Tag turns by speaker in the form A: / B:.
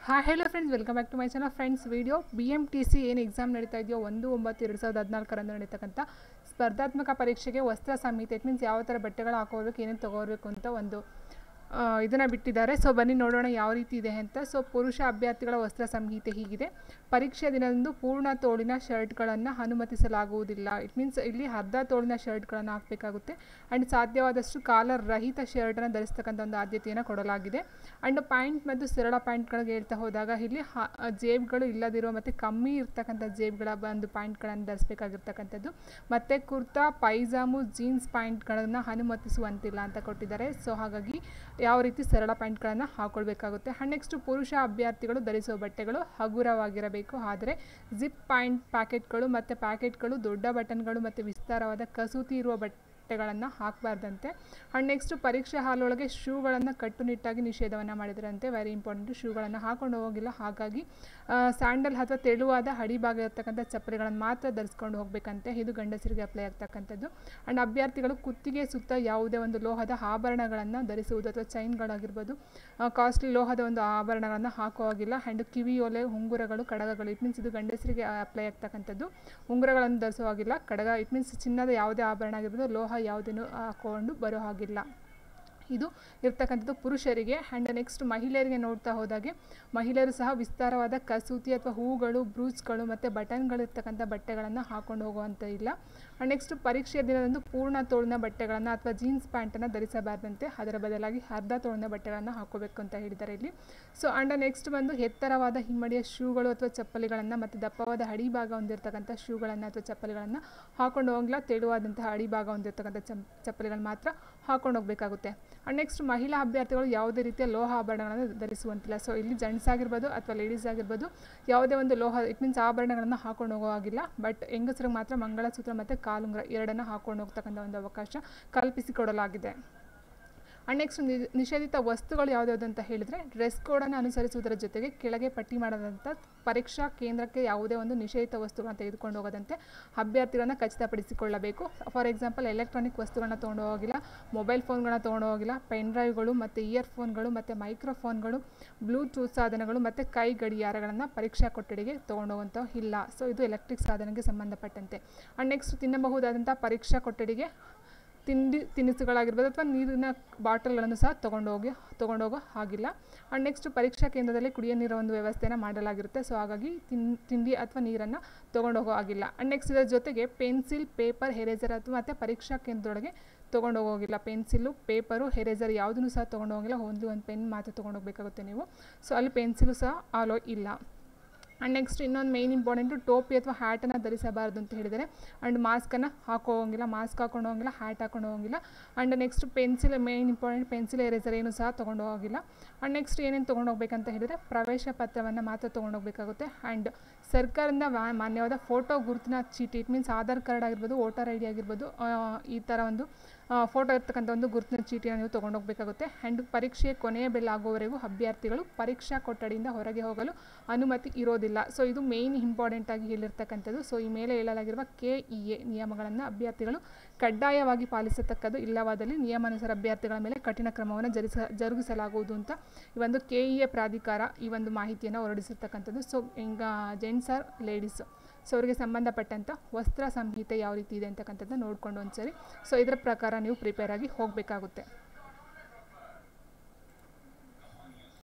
A: ಹಾಂ hello friends welcome back to my channel friends video B M T C ಏನು exam ನಡೀತಾ ಇದೆಯೋ ಒಂದು ಒಂಬತ್ತು ಎರಡು ಸಾವಿರದ ಹದಿನಾಲ್ಕರಂದು ನಡೀತಕ್ಕಂಥ ಸ್ಪರ್ಧಾತ್ಮಕ ಪರೀಕ್ಷೆಗೆ ವಸ್ತ್ರ ಸಂಹಿತೆ ಇಟ್ ಮೀನ್ಸ್ ಯಾವ ಥರ ಬಟ್ಟೆಗಳು ಹಾಕೋಬೇಕು ಏನೇನು ತೊಗೋಬೇಕು ಅಂತ ಒಂದು ಇದನ್ನು ಬಿಟ್ಟಿದ್ದಾರೆ ಸೊ ಬನ್ನಿ ನೋಡೋಣ ಯಾವ ರೀತಿ ಇದೆ ಅಂತ ಸೊ ಪುರುಷ ಅಭ್ಯರ್ಥಿಗಳ ವಸ್ತ್ರ ಸಂಹಿತೆ ಹೀಗಿದೆ ಪರೀಕ್ಷೆ ದಿನದಂದು ಪೂರ್ಣ ತೋಳಿನ ಶರ್ಟ್ಗಳನ್ನು ಅನುಮತಿಸಲಾಗುವುದಿಲ್ಲ ಇಟ್ ಮೀನ್ಸ್ ಇಲ್ಲಿ ಅರ್ಧ ತೋಳಿನ ಶರ್ಟ್ಗಳನ್ನು ಹಾಕಬೇಕಾಗುತ್ತೆ ಆ್ಯಂಡ್ ಸಾಧ್ಯವಾದಷ್ಟು ಕಾಲರ್ ರಹಿತ ಶರ್ಟನ್ನು ಧರಿಸ್ತಕ್ಕಂಥ ಒಂದು ಆದ್ಯತೆಯನ್ನು ಕೊಡಲಾಗಿದೆ ಆ್ಯಂಡ್ ಪ್ಯಾಂಟ್ ಮತ್ತು ಸರಳ ಪ್ಯಾಂಟ್ಗಳಿಗೆ ಹೇಳ್ತಾ ಹೋದಾಗ ಇಲ್ಲಿ ಹ ಜೇಬ್ಗಳು ಇಲ್ಲದಿರುವ ಮತ್ತು ಕಮ್ಮಿ ಇರ್ತಕ್ಕಂಥ ಜೇಬ್ಗಳ ಒಂದು ಪ್ಯಾಂಟ್ಗಳನ್ನು ಧರಿಸಬೇಕಾಗಿರ್ತಕ್ಕಂಥದ್ದು ಮತ್ತು ಕುರ್ತಾ ಪೈಜಾಮು ಜೀನ್ಸ್ ಪ್ಯಾಂಟ್ಗಳನ್ನು ಅನುಮತಿಸುವಂತಿಲ್ಲ ಅಂತ ಕೊಟ್ಟಿದ್ದಾರೆ ಸೊ ಹಾಗಾಗಿ ಯಾವ ರೀತಿ ಸರಳ ಪ್ಯಾಂಟ್ಗಳನ್ನು ಹಾಕೊಳ್ಬೇಕಾಗುತ್ತೆ ಆ್ಯಂಡ್ ನೆಕ್ಸ್ಟ್ ಪುರುಷ ಅಭ್ಯರ್ಥಿಗಳು ಧರಿಸುವ ಬಟ್ಟೆಗಳು ಹಗುರವಾಗಿರಬೇಕು ಆದರೆ ಜಿಪ್ ಪ್ಯಾಂಟ್ ಪ್ಯಾಕೆಟ್ಗಳು ಮತ್ತು ಪ್ಯಾಕೆಟ್ಗಳು ದೊಡ್ಡ ಬಟನ್ಗಳು ಮತ್ತು ವಿಸ್ತಾರವಾದ ಕಸೂತಿ ಇರುವ ಬಟ್ಟೆಗಳನ್ನು ಹಾಕಬಾರ್ದಂತೆ ಆ್ಯಂಡ್ ನೆಕ್ಸ್ಟ್ ಪರೀಕ್ಷಾ ಹಾಲೊಳಗೆ ಶೂಗಳನ್ನು ಕಟ್ಟುನಿಟ್ಟಾಗಿ ನಿಷೇಧವನ್ನು ಮಾಡಿದ್ರಂತೆ ವೆರಿ ಇಂಪಾರ್ಟೆಂಟ್ ಶೂಗಳನ್ನು ಹಾಕೊಂಡು ಹೋಗಿಲ್ಲ ಹಾಗಾಗಿ ಸ್ಯಾಂಡಲ್ ಅಥವಾ ತೆಳುವಾದ ಅಡಿಭಾಗ ಇರತಕ್ಕಂಥ ಚಪ್ಪಲಿಗಳನ್ನು ಮಾತ್ರ ಧರಿಸ್ಕೊಂಡು ಹೋಗಬೇಕಂತೆ ಇದು ಗಂಡಸರಿಗೆ ಅಪ್ಲೈ ಆಗ್ತಕ್ಕಂಥದ್ದು ಆ್ಯಂಡ್ ಅಭ್ಯರ್ಥಿಗಳು ಕುತ್ತಿಗೆ ಸುತ್ತ ಯಾವುದೇ ಒಂದು ಲೋಹದ ಆಭರಣಗಳನ್ನು ಧರಿಸುವುದು ಅಥವಾ ಚೈನ್ಗಳಾಗಿರ್ಬೋದು ಕಾಸ್ಟ್ಲಿ ಲೋಹದ ಒಂದು ಆಭರಣಗಳನ್ನು ಹಾಕೋ ಹಾಗಿಲ್ಲ ಆ್ಯಂಡ್ ಕಿವಿಯೋಲೆ ಉಂಗುರಗಳು ಕಡಗಗಳು ಇಟ್ ಮೀನ್ಸ್ ಇದು ಗಂಡಸರಿಗೆ ಅಪ್ಲೈ ಆಗ್ತಕ್ಕಂಥದ್ದು ಉಂಗುರಗಳನ್ನು ಧರಿಸೋ ಹಾಗಿಲ್ಲ ಕಡಗ ಇಟ್ ಮೀನ್ಸ್ ಚಿನ್ನದ ಯಾವುದೇ ಆಭರಣ ಆಗಿರ್ಬೋದು ಲೋಹ ಯಾವುದೇನು ಹಾಕೊಂಡು ಬರೋ ಹಾಗಿಲ್ಲ ಇದು ಇರ್ತಕ್ಕಂಥದ್ದು ಪುರುಷರಿಗೆ ಆ್ಯಂಡ್ ನೆಕ್ಸ್ಟ್ ಮಹಿಳೆಯರಿಗೆ ನೋಡ್ತಾ ಹೋದಾಗೆ ಮಹಿಳೆಯರು ಸಹ ವಿಸ್ತಾರವಾದ ಕಸೂತಿ ಅಥವಾ ಹೂಗಳು ಬ್ರೂಚ್ಗಳು ಮತ್ತು ಬಟನ್ಗಳಿರ್ತಕ್ಕಂಥ ಬಟ್ಟೆಗಳನ್ನು ಹಾಕೊಂಡು ಹೋಗುವಂಥ ಇಲ್ಲ ಆ್ಯಂಡ್ ನೆಕ್ಸ್ಟ್ ಪರೀಕ್ಷೆಯ ದಿನದಂದು ಪೂರ್ಣ ತೋಳಿನ ಬಟ್ಟೆಗಳನ್ನು ಅಥವಾ ಜೀನ್ಸ್ ಪ್ಯಾಂಟನ್ನು ಧರಿಸಬಾರ್ದಂತೆ ಅದರ ಬದಲಾಗಿ ಅರ್ಧ ತೋಳಿನ ಬಟ್ಟೆಗಳನ್ನು ಹಾಕೋಬೇಕು ಅಂತ ಹೇಳಿದ್ದಾರೆ ಇಲ್ಲಿ ಸೊ ಆ್ಯಂಡ್ ನೆಕ್ಸ್ಟ್ ಬಂದು ಎತ್ತರವಾದ ಹಿಮ್ಮಡಿಯ ಶೂಗಳು ಅಥವಾ ಚಪ್ಪಲಿಗಳನ್ನು ಮತ್ತು ದಪ್ಪವಾದ ಅಡಿಭಾಗ ಹೊಂದಿರತಕ್ಕಂಥ ಶೂಗಳನ್ನು ಅಥವಾ ಚಪ್ಪಲಿಗಳನ್ನು ಹಾಕೊಂಡು ಹೋಗಿಲ್ಲ ತೆಳುವಾದಂತಹ ಅಡಿಭಾಗ ಹೊಂದಿರತಕ್ಕಂಥ ಚಂ ಚಪ್ಪಲಿಗಳನ್ನು ಮಾತ್ರ ಹಾಕೊಂಡು ಹೋಗಬೇಕಾಗುತ್ತೆ ಆ್ಯಂಡ್ ನೆಕ್ಸ್ಟ್ ಮಹಿಳಾ ಅಭ್ಯರ್ಥಿಗಳು ಯಾವುದೇ ರೀತಿಯ ಲೋಹ ಆಭರಣಗಳನ್ನು ಧರಿಸುವಂತಿಲ್ಲ ಸೊ ಇಲ್ಲಿ ಜೆಂಟ್ಸ್ ಆಗಿರ್ಬೋದು ಅಥವಾ ಲೇಡೀಸ್ ಆಗಿರ್ಬೋದು ಯಾವುದೇ ಒಂದು ಲೋಹ ಇಟ್ ಮೀನ್ಸ್ ಆಭರಣಗಳನ್ನು ಹಾಕೊಂಡು ಹೋಗೋ ಹಾಗಿಲ್ಲ ಬಟ್ ಹೆಂಗಸರಿಗೆ ಮಾತ್ರ ಮಂಗಳಸೂತ್ರ ಮತ್ತು ಕಾಲುಂಗ್ರ ಎರಡನ್ನು ಹಾಕೊಂಡು ಹೋಗ್ತಕ್ಕಂಥ ಒಂದು ಅವಕಾಶ ಕಲ್ಪಿಸಿಕೊಡಲಾಗಿದೆ ಆ್ಯಂಡ್ ನೆಕ್ಸ್ಟ್ ನಿಷೇಧಿತ ವಸ್ತುಗಳು ಯಾವುದ್ಯಾವುದು ಅಂತ ಹೇಳಿದರೆ ಡ್ರೆಸ್ ಕೋಡನ್ನು ಅನುಸರಿಸುವುದರ ಜೊತೆಗೆ ಕೆಳಗೆ ಪಟ್ಟಿ ಮಾಡದಂಥ ಪರೀಕ್ಷಾ ಕೇಂದ್ರಕ್ಕೆ ಯಾವುದೇ ಒಂದು ನಿಷೇಧಿತ ವಸ್ತುಗಳನ್ನು ತೆಗೆದುಕೊಂಡು ಹೋಗದಂತೆ ಅಭ್ಯರ್ಥಿಗಳನ್ನು ಖಚಿತಪಡಿಸಿಕೊಳ್ಳಬೇಕು ಫಾರ್ ಎಕ್ಸಾಂಪಲ್ ಎಲೆಕ್ಟ್ರಾನಿಕ್ ವಸ್ತುಗಳನ್ನ ತೊಗೊಂಡು ಹೋಗಿಲ್ಲ ಮೊಬೈಲ್ ಫೋನ್ಗಳನ್ನ ತೊಗೊಂಡು ಹೋಗಿಲ್ಲ ಪೆನ್ ಡ್ರೈವ್ಗಳು ಮತ್ತು ಇಯರ್ಫೋನ್ಗಳು ಮತ್ತು ಮೈಕ್ರೋಫೋನ್ಗಳು ಬ್ಲೂಟೂತ್ ಸಾಧನಗಳು ಮತ್ತು ಕೈ ಗಡಿಯಾರಗಳನ್ನು ಪರೀಕ್ಷಾ ಕೊಠಡಿಗೆ ತೊಗೊಂಡೋಗುವಂಥ ಇಲ್ಲ ಸೊ ಇದು ಎಲೆಕ್ಟ್ರಿಕ್ ಸಾಧನಕ್ಕೆ ಸಂಬಂಧಪಟ್ಟಂತೆ ಆ್ಯಂಡ್ ನೆಕ್ಸ್ಟ್ ತಿನ್ನಬಹುದಾದಂಥ ಪರೀಕ್ಷಾ ಕೊಠಡಿಗೆ ತಿಂಡಿ ತಿನಿಸುಗಳಾಗಿರ್ಬೋದು ಅಥವಾ ನೀರಿನ ಬಾಟಲ್ಗಳನ್ನು ಸಹ ತೊಗೊಂಡೋಗಿ ತೊಗೊಂಡೋಗೋ ಹಾಗಿಲ್ಲ ಆ್ಯಂಡ್ ನೆಕ್ಸ್ಟ್ ಪರೀಕ್ಷಾ ಕೇಂದ್ರದಲ್ಲಿ ಕುಡಿಯೋ ನೀರ ಒಂದು ವ್ಯವಸ್ಥೆನ ಮಾಡಲಾಗಿರುತ್ತೆ ಸೊ ಹಾಗಾಗಿ ತಿನ್ ತಿಂಡಿ ಅಥವಾ ನೀರನ್ನು ತೊಗೊಂಡೋಗೋ ಆಗಿಲ್ಲ ಆ್ಯಂಡ್ ನೆಕ್ಸ್ಟ್ ಇದರ ಜೊತೆಗೆ ಪೆನ್ಸಿಲ್ ಪೇಪರ್ ಎರೇಸರ್ ಅಥವಾ ಮತ್ತು ಪರೀಕ್ಷಾ ಕೇಂದ್ರದೊಳಗೆ ತೊಗೊಂಡೋಗೋಗಿಲ್ಲ ಪೆನ್ಸಿಲು ಪೇಪರು ಎರೇಸರ್ ಯಾವುದನ್ನು ಸಹ ತೊಗೊಂಡೋಗಿಲ್ಲ ಒಂದು ಒಂದು ಪೆನ್ ಮಾತ್ರ ತೊಗೊಂಡೋಗ್ಬೇಕಾಗುತ್ತೆ ನೀವು ಸೊ ಅಲ್ಲಿ ಪೆನ್ಸಿಲು ಸಹ ಆಲೋ ಇಲ್ಲ ಆ್ಯಂಡ್ ನೆಕ್ಸ್ಟ್ ಇನ್ನೊಂದು ಮೇಯ್ನ್ ಇಂಪಾರ್ಟೆಂಟು ಟೋಪಿ ಅಥವಾ ಹ್ಯಾಟನ್ನು ಧರಿಸಬಾರ್ದು ಅಂತ ಹೇಳಿದರೆ ಆ್ಯಂಡ್ ಮಾಸ್ಕನ್ನು ಹಾಕೋ ಹೋಗಿಲ್ಲ ಮಾಸ್ಕ್ ಹಾಕೊಂಡು ಹೋಗಿಲ್ಲ ಹ್ಯಾಟ್ ಹಾಕೊಂಡು ಹೋಗಿಲ್ಲ and next pencil main important pencil eraser ಏನು ಸಹ ತೊಗೊಂಡು ಹೋಗಿಲ್ಲ ಆ್ಯಂಡ್ ನೆಕ್ಸ್ಟ್ ಏನೇನು ತೊಗೊಂಡು ಹೋಗ್ಬೇಕಂತ ಹೇಳಿದರೆ ಪ್ರವೇಶ ಪತ್ರವನ್ನು ಮಾತ್ರ ತೊಗೊಂಡು ಹೋಗಬೇಕಾಗುತ್ತೆ ಆ್ಯಂಡ್ ಸರ್ಕಾರದಿಂದ ಮಾನ್ಯವಾದ ಫೋಟೋ ಗುರುತಿನ ಚೀಟಿ ಇಟ್ ಮೀನ್ಸ್ ಆಧಾರ್ ಕಾರ್ಡ್ ಆಗಿರ್ಬೋದು ವೋಟರ್ ಐ ಡಿ ಆಗಿರ್ಬೋದು ಈ ಥರ ಒಂದು ಫೋಟೋ ಇರ್ತಕ್ಕಂಥ ಒಂದು ಗುರುತಿನ ಚೀಟಿಯನ್ನು ನೀವು ತೊಗೊಂಡು ಹೋಗಬೇಕಾಗುತ್ತೆ ಆ್ಯಂಡ್ ಪರೀಕ್ಷೆಯ ಕೊನೆಯ ಬೆಲ್ ಆಗುವವರೆಗೂ ಅಭ್ಯರ್ಥಿಗಳು ಪರೀಕ್ಷಾ ಕೊಠಡಿಯಿಂದ ಹೊರಗೆ ಹೋಗಲು ಅನುಮತಿ ಇರೋದಿಲ್ಲ ಸೊ ಇದು ಮೇಯ್ನ್ ಇಂಪಾರ್ಟೆಂಟ್ ಆಗಿ ಹೇಳಿರ್ತಕ್ಕಂಥದ್ದು ಸೊ ಈ ಮೇಲೆ ಹೇಳಲಾಗಿರುವ ಕೆ ಇ ಎ ನಿಯಮಗಳನ್ನು ಅಭ್ಯರ್ಥಿಗಳು ಕಡ್ಡಾಯವಾಗಿ ಪಾಲಿಸತಕ್ಕದ್ದು ಇಲ್ಲವಾದಲ್ಲಿ ನಿಯಮಾನುಸಾರ ಅಭ್ಯರ್ಥಿಗಳ ಮೇಲೆ ಕಠಿಣ ಕ್ರಮವನ್ನು ಜರುಗಿಸ ಜರುಗಿಸಲಾಗುವುದು ಅಂತ ಈ ಒಂದು ಕೆ ಇ ಎ ಪ್ರಾಧಿಕಾರ ಈ ಒಂದು ಮಾಹಿತಿಯನ್ನು ಹೊರಡಿಸಿರ್ತಕ್ಕಂಥದ್ದು ಸೊ ಈಗ ಜೆಂಟ್ಸ್ ಆರ್ ಲೇಡೀಸ್ ಸೊ ಅವರಿಗೆ ಸಂಬಂಧಪಟ್ಟಂಥ ವಸ್ತ್ರ ಸಂಹಿತೆ ಯಾವ ರೀತಿ ಇದೆ ಅಂತಕ್ಕಂಥದ್ದನ್ನ ನೋಡಿಕೊಂಡು ಒಂದ್ಸರಿ ಸೊ ಇದರ ಪ್ರಕಾರ ನೀವು ಪ್ರಿಪೇರ್ ಆಗಿ ಹೋಗಬೇಕಾಗುತ್ತೆ